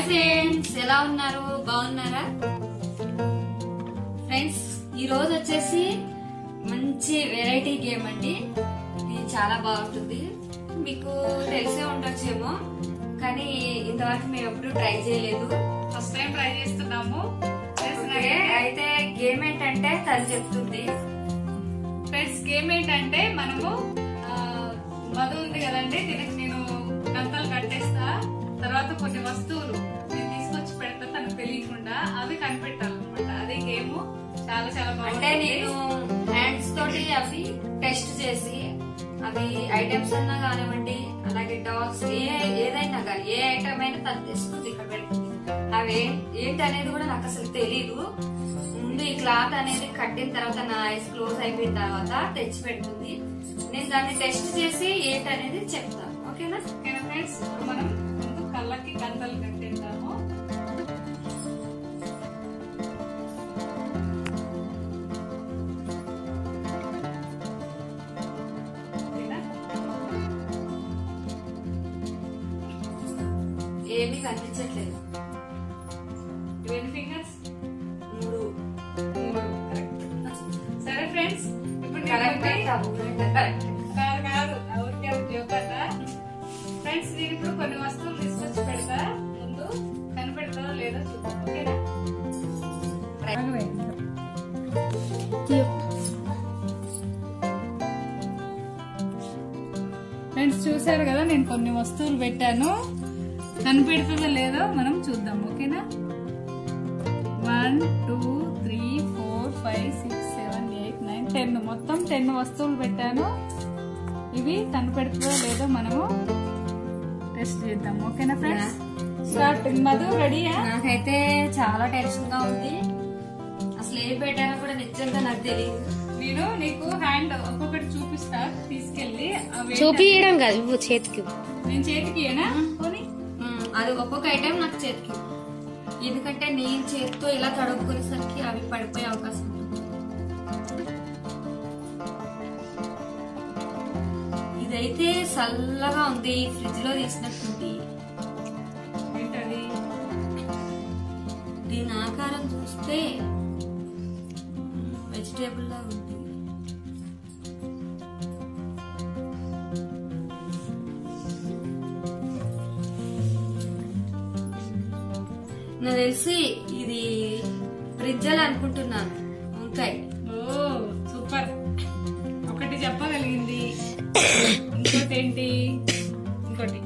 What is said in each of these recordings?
Friends ఎలా ఉన్నారు బాగున్నారా ఫ్రెండ్స్ ఈ రోజు వచ్చేసి మంచి వెరైటీ గేమ్ అండి ఇది చాలా బాగుంటుంది మీకు తెలిసే ఉండొచ్చేమో కానీ ఇంతవరకు మేము ఎప్పుడు ట్రై చేయలేదు ఫస్ట్ టైం ట్రై చేస్తున్నాము ఓకే, అయితే గేమ్ ఏంటంటే తను చెప్తుంది ఫ్రెండ్స్ గేమ్ ఏంటంటే మనము ఆ, మధు ఉంది కదండి దీనికి నేను గంతలు కట్టేస్తా తర్వాత కొన్ని వస్తువులు నేను తీసుకొచ్చి పెడతా తనకు తెలియకుండా అవి కనిపెట్టాలన్నమాట అదే గేమ్ చాలా చాలా అంటే బాగుంటుంది నేను హ్యాండ్స్ తోటి అవి టెస్ట్ చేసి అవి ఐటమ్స్ అన్నా కానివ్వండి అలాగే డాల్స్ ఏ ఏదైనా కానీ ఏ ఐటమ్ అయినా తను తెస్తుంది ఇక్కడ పెడుతుంది అవి ఏంటి అనేది కూడా నాకు అసలు తెలీదు ముందు ఈ క్లాత్ అనేది కట్టిన తర్వాత నా ఐస్ క్లోజ్ అయిపోయిన తర్వాత తెచ్చి పెడుతుంది నేను దాన్ని టెస్ట్ చేసి ఏంటి అనేది చెప్తాను ఓకేనా ఓకేనా ఫ్రెండ్స్ ఇప్పుడు మనం ముందు కళ్ళకి గంతలు కట్టేద్దాము ఓకేనా? ఏమీ కనిపించట్లేదు ఎన్ని ఫింగర్స్ మూడు మూడు కరెక్ట్ సరే ఫ్రెండ్స్ ఇప్పుడు నేను కరెక్ట్ కొన్ని- కాదు కాదు ఊరికే జోకట ఫ్రెండ్స్ నేను ఇప్పుడు కొన్ని వస్తువులు తీసుకొచ్చి పెడతా ముందు కనిపెడతారో లేదో చూద్దాం ఓకేనా ఫ్రెండ్స్ చూసారు కదా నేను కొన్ని వస్తువులు పెట్టాను కనిపెడుతుందో లేదో మనం చూద్దాం ఓకేనా one two three four five six seven eight nine ten మొత్తం టెన్ వస్తువులు పెట్టాను ఇవి కనిపెడుతుందో లేదో మనము టెస్ట్ చేద్దాం ఓకేనా ఫ్రెండ్స్ స్టార్ట్ మధు రెడీయా నాకైతే చాలా టెన్షన్ గా ఉంది అసలు ఏం పెట్టానో కూడా నిజంగా నాకు తెలియదు నేను నీకు హ్యాండ్ ఒక్కొక్కటి చూపిస్తా తీసుకెళ్ళి అవి చూపియడం కాదు ఇవ్వు చేతికి ఇవ్వు. నేను చేతికి ఏనా కొని ఉమ్, అది ఒక్కొక్క ఐటెం నాకు చేతికి ఎందుకంటే నేను చేతితో ఇలా తడుపుకునేసరికి అవి పడిపోయే అవకాశం ఉంటుంది ఇదైతే చల్లగా ఉంది ఫ్రిడ్జ్ లో తీసినట్టుంది ఏంటది దీని ఆకారం చూస్తే వెజిటేబుల్ లా ఉంది నాకు తెలిసి ఇది బ్రిడ్జల్ అనుకుంటున్నాను వంకాయ ఓ సూపర్ ఒకటి చెప్పగలిగింది ఇంకోటి ఏంటి ఇంకోటి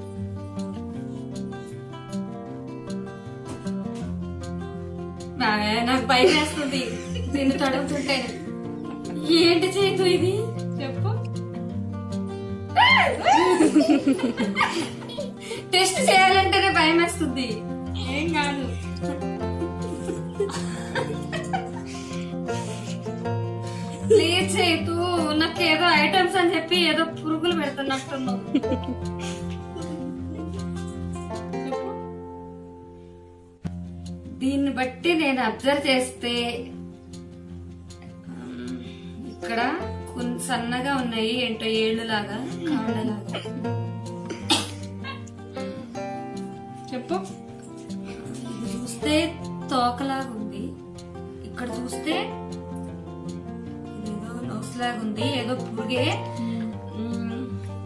బాగా నాకు భయం వేస్తుంది దీన్ని తడుపుతుంటే ఏంటి చేతు ఇది చెప్పు టెస్ట్ చేయాలంటేనే భయం వేస్తుంది ఏం కాదు ప్లీజ్ చేతు నాకు ఏదో ఐటమ్స్ అని చెప్పి ఏదో పురుగులు పెడుతున్నట్టున్నావు చెప్పు దీన్ని బట్టి నేను అబ్జర్వ్ చేస్తే ఉమ్, ఇక్కడ కొన్ని సన్నగా ఉన్నాయి ఏంటో ఏళ్ళు లాగా కాళ్ళలాగా చెప్పు ఇది చూస్తే తోకలాగా ఉంది ఇక్కడ చూస్తే ఇదేదో నోస్ లాగా ఉంది ఏదో పురుగే మ్మ్.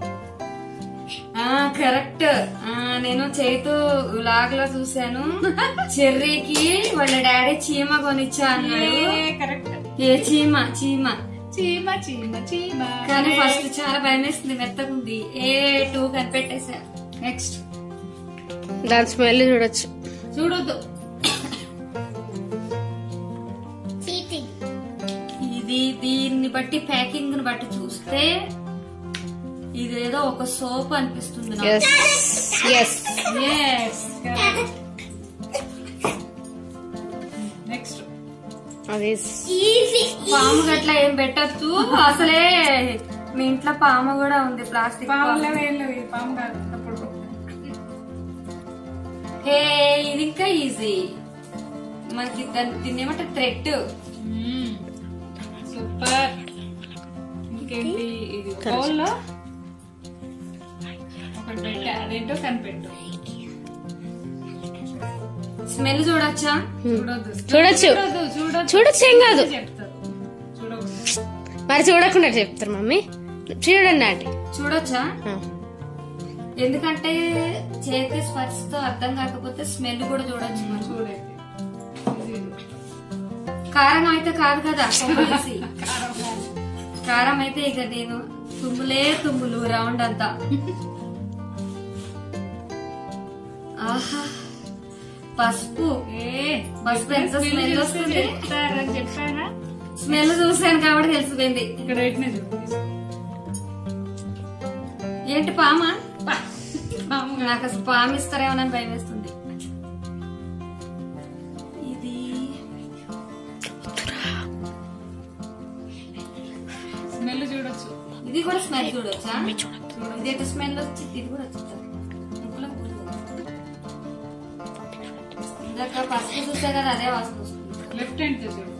ఆ కరెక్ట్ ఆ నేను చేతు లాగ్ లో చూశాను చెర్రీకి వాళ్ళ డాడీ చీమ కొనిచ్చా అన్నాడు కరెక్ట్ ఏ చీమ చీమ చీమ చీమ చీమ కానీ ఫస్ట్ చాలా భయం వేస్తుంది మెత్తగుంది ఏ టూ కనిపెట్టేశా నెక్స్ట్ దాని స్మెల్ చూడొచ్చు చూడొద్దు ఇది దీన్ని బట్టి ప్యాకింగ్ ని బట్టి చూస్తే ఇదేదో ఒక సోప్ అనిపిస్తుంది నాకు. Yes yes Yes, correct. Next అది పాము గట్ల ఏం పెట్టద్దు అసలే మీ ఇంట్లో పాము కూడా ఉంది ప్లాస్టిక్ పాములో వేళ్ళు ఇది పాము కాదు అప్పుడు ఏ ఇది ఇంకా ఈజీ మనకి దాన్ని దీన్ని ఏమంటే థ్రెడ్ సూపర్ ఇంకేంటి ఇది బౌల్లో ఒకటి పెట్టా అదేంటో కనిపెట్టు స్మెల్ చూడొచ్చా చూడొద్దు చూడొచ్చు చూడొద్దు చూడొద్దు చూడొచ్చు ఏం కాదు చెప్తారు చూడకూడదు మరి చూడకుండా చెప్తారు మమ్మీ చూడండి ఆంటీ చూడొచ్చా ఆ. ఎందుకంటే చేతి స్పర్శతో అర్థం కాకపోతే స్మెల్ కూడా చూడొచ్చు మనం చూడైతే కారం అయితే కాదు కదా కొంపదీసి. కారం అయితే ఇక నేను తుమ్ములే తుమ్ములు రౌండ్ అంతా ఆహా పసుపు ఏ పసుపు ఎంత స్మెల్ వస్తుంది చెప్తారని చెప్పానా స్మెల్ చూసాను కాబట్టి తెలిసిపోయింది ఇక్కడ పెట్టిన చూడు ఏంటి పామా మామూలుగా నాకు అసలు పాము ఇస్తారేమోనని భయం వేస్తుంది ఇది స్మెల్ చూడొచ్చు ఇది కూడా స్మెల్ చూడొచ్చా ఇది ఎటు స్మెల్ వచ్చింది ఇది కూడా వచ్చింది ముక్కులో పూలు. ఇందాక పసుపు చూసా కదా అదే వాసన వస్తుంది లెఫ్ట్ హ్యాండ్ తో చూడు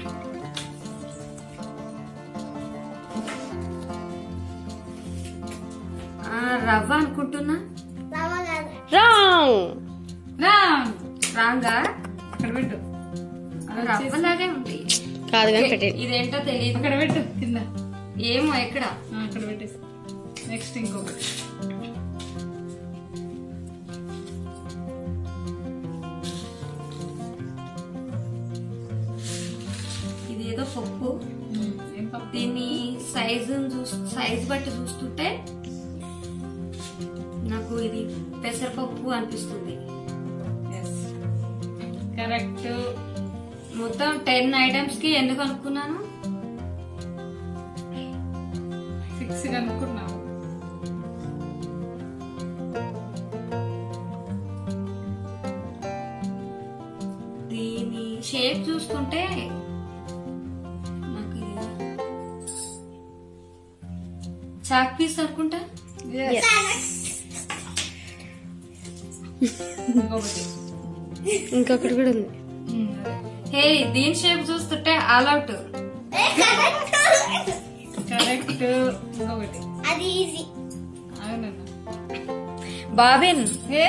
ఆ, రవ్వ అనుకుంటున్నా రాంగ్ రాంగ్ రాంగా అక్కడ పెట్టు రవ్వలాగే ఉంది కాదు కానీ పెట్టండి ఇదేంటో తెలియదు అక్కడ పెట్టు కింద ఏమో ఎక్కడ ఆ, అక్కడ పెట్టేసి నెక్స్ట్ ఇంకొకటి ఇది ఏదో పప్పు ఉమ్, ఏం పప్పు దీన్ని సైజు సైజ్ బట్టి చూస్తుంటే నాకు ఇది పెసరపప్పు అనిపిస్తుంది ఎస్ కరెక్ట్ మొత్తం టెన్ ఐటమ్స్ కి ఎందుకు అనుకున్నాను సిక్స్ కనుక్కున్నావు దీని షేప్ చూస్తుంటే నాకు ఇది చాక్ పీస్ అనుకుంటా ఇంకొకటి ఇంకొకటి కూడా ఉంది ఉమ్, అదే. హే దీని షేప్ చూస్తుంటే ఆల్ అవుట్ కరెక్ట్ ఇంకొకటి అది ఈజీ అవునన్నా బాబిన్ ఏ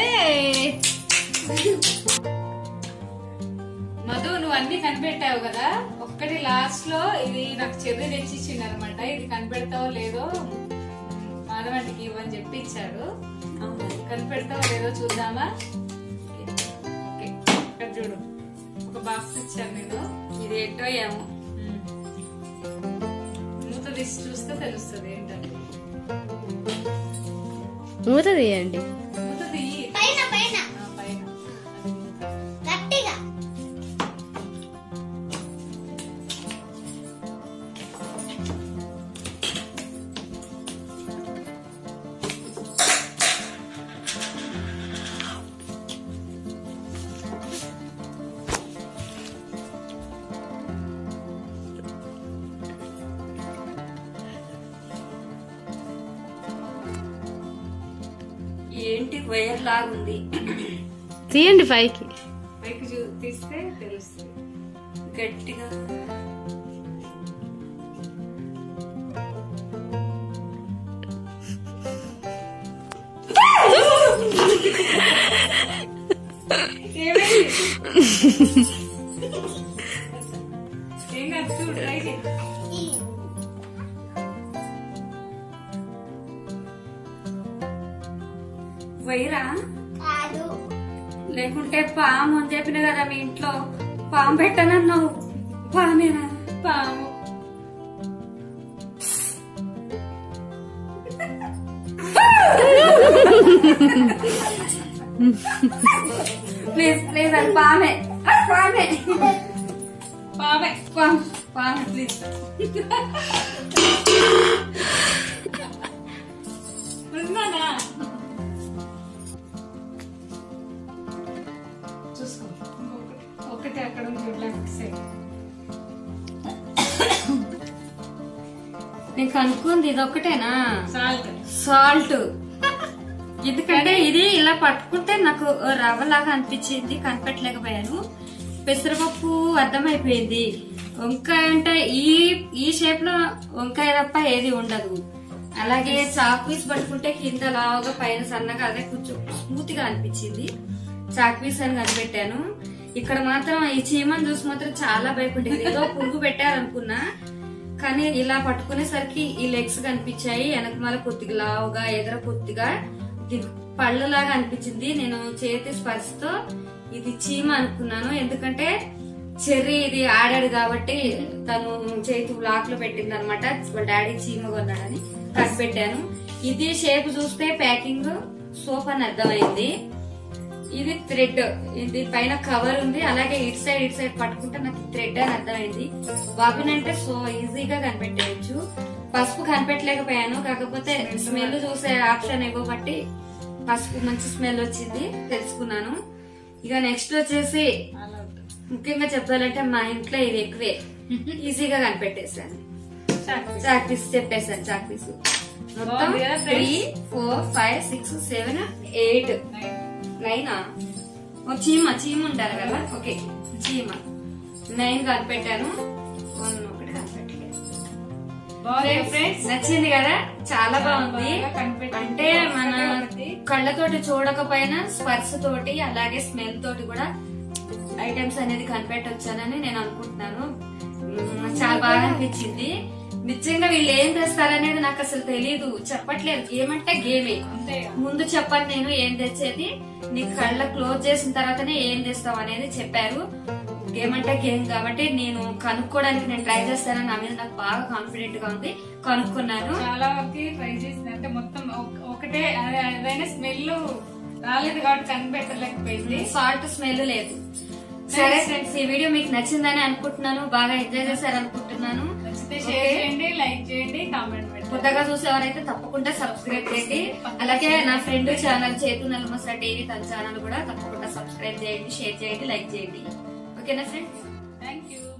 మధు నువ్వు అన్ని కనిపెట్టావు కదా ఒక్కటి లాస్ట్ లో ఇది నాకు చెర్రి తెచ్చిచ్చిండు అనమాట ఇది కనిపెడతావో లేదో మాధవంటికి ఇవ్వని చెప్పి ఇచ్చాడు కనిపెడతావో లేదో చూద్దామా ఓకే. ఇక్కడ చూడు ఒక బాక్స్ ఇచ్చాను నేను ఇది ఏంటో ఏమో ఉమ్. మూత తీసి చూస్తే తెలుస్తుంది ఏంటంటే మూత తీయండి మూత తీయి పైన పైన ఆ, పైన అది మూత. గట్టిగా ఏంటి వైర్ లాగుంది తీయండి పైకి పైకి చూ తీస్తే తెలుస్తుంది గట్టిగా ఏం కాదు చూడు ట్రై చేయి వైరా కాదు లేకుంటే పాము అని చెప్పిన కదా మీ ఇంట్లో పాము పెట్టనన్నావు పామేనా పాము ప్లీజ్ ప్లీజ్ అది పామే అది పామే పామే పాము పాము ప్లీజ్ ఉన్నానా చూసుకో ఇంకొకటి ఒకటి అక్కడ ఉంది చూడు లెఫ్ట్ సైడ్ నేను కనుక్కుంది ఇది ఒక్కటేనా సాల్ట్ సాల్ట్ ఎందుకంటే ఇది ఇలా పట్టుకుంటే నాకు రవ్వలాగా అనిపించింది కనిపెట్టలేకపోయాను పెసరపప్పు అర్థమైపోయింది వంకాయ అంటే ఈ ఈ షేప్ లో వంకాయ తప్ప ఏది ఉండదు అలాగే చాక్ పీస్ పట్టుకుంటే కింద లావుగా పైన సన్నగా అదే కొంచెం స్మూత్ గా అనిపించింది చాక్ పీస్ అని కనిపెట్టాను ఇక్కడ మాత్రం ఈ చీమని చూసి మాత్రం చాలా భయపడింది ఏదో పురుగు పెట్టారనుకున్నా కానీ ఇలా పట్టుకునేసరికి ఈ లెగ్స్ కనిపించాయి వెనకమాల కొద్దిగా లావుగా ఎదర కొద్దిగా ఇది పళ్ళులాగా అనిపించింది నేను చేతి స్పర్శతో ఇది చీమ అనుకున్నాను ఎందుకంటే చెర్రీ ఇది ఆడాడు కాబట్టి తను చేతి బ్లాక్ లో పెట్టింది అనమాట వాళ్ళ డాడీ చీమ కొన్నాడని కనిపెట్టాను ఇది షేప్ చూస్తే ప్యాకింగ్ సోప్ అని అర్థమైంది ఇది థ్రెడ్ ఇది పైన కవర్ ఉంది అలాగే ఇటు సైడ్ ఇటు సైడ్ పట్టుకుంటే నాకు థ్రెడ్ అని అర్థమైంది బాబిన్ అంటే సో ఈజీగా కనిపెట్టేయచ్చు పసుపు కనిపెట్టలేకపోయాను కాకపోతే స్మెల్ చూసే ఆప్షన్ ఇవ్వబట్టి పసుపు మంచి స్మెల్ వచ్చింది తెలుసుకున్నాను ఇక నెక్స్ట్ వచ్చేసి ముఖ్యంగా చెప్పాలంటే మా ఇంట్లో ఇది ఎక్కువే ఈజీగా కనిపెట్టేశాను చాక్ పీస్ చెప్పేశాను చాక్ పీస్ మొత్తం బాగుంది కదా three friends? Four five six seven eight నైనా ఓ చీమ చీమ ఉంటారు కదా ఓకే చీమ నైన్ కనిపెట్టాను వన్ ఒకటి కనిపెట్టలేదు ఫ్రెండ్స్ నచ్చింది కదా చాలా బాగుంది బాగా కనిపెట్టింది. అంటే మన ఒకటి. కళ్ళతోటి చూడకపోయినా స్పర్శ తోటి అలాగే స్మెల్ తోటి కూడా ఐటమ్స్ అనేది కనిపెట్టొచ్చానని నేను అనుకుంటున్నాను మ్మ్, నాకు చాలా బాగా అనిపించింది నిజంగా వీళ్ళు ఏం తెస్తారనేది నాకు అసలు తెలియదు చెప్పట్లేదు ఏమంటే గేమే అంతే ముందు చెప్పను నేను ఏం తెచ్చేది నీ కళ్ళ క్లోజ్ చేసిన తర్వాతనే ఏం తెస్తావు అనేది చెప్పారు గేమ్ అంటే గేమ్ కాబట్టి నేను కనుక్కోవడానికి నేను ట్రై చేస్తానని నా మీద నాకు బాగా కాన్ఫిడెంట్ గా ఉంది కనుక్కున్నాను చాలా వరకు ట్రై చేసింది అంటే మొత్తం ఒక- ఒకటే అదే ఏదైనా స్మెల్ రాలేదు కాబట్టి కనిపెట్టలేకపోయింది సాల్ట్ స్మెల్ లేదు సరే ఫ్రెండ్స్ ఈ వీడియో మీకు నచ్చిందని అనుకుంటున్నాను బాగా ఎంజాయ్ చేశారు అనుకుంటున్నాను నచ్చితే షేర్ చేయండి లైక్ చేయండి కామెంట్ పెట్టండి కొత్తగా చూసేవారైతే తప్పకుండా సబ్స్క్రైబ్ చేయండి అలాగే నా ఫ్రెండ్ ఛానల్ చేతు నల్లమస టీవీ తన ఛానల్ కూడా తప్పకుండా సబ్స్క్రైబ్ చేయండి షేర్ చేయండి లైక్ చేయండి ఓకేనా ఫ్రెండ్స్ థ్యాంక్ యూ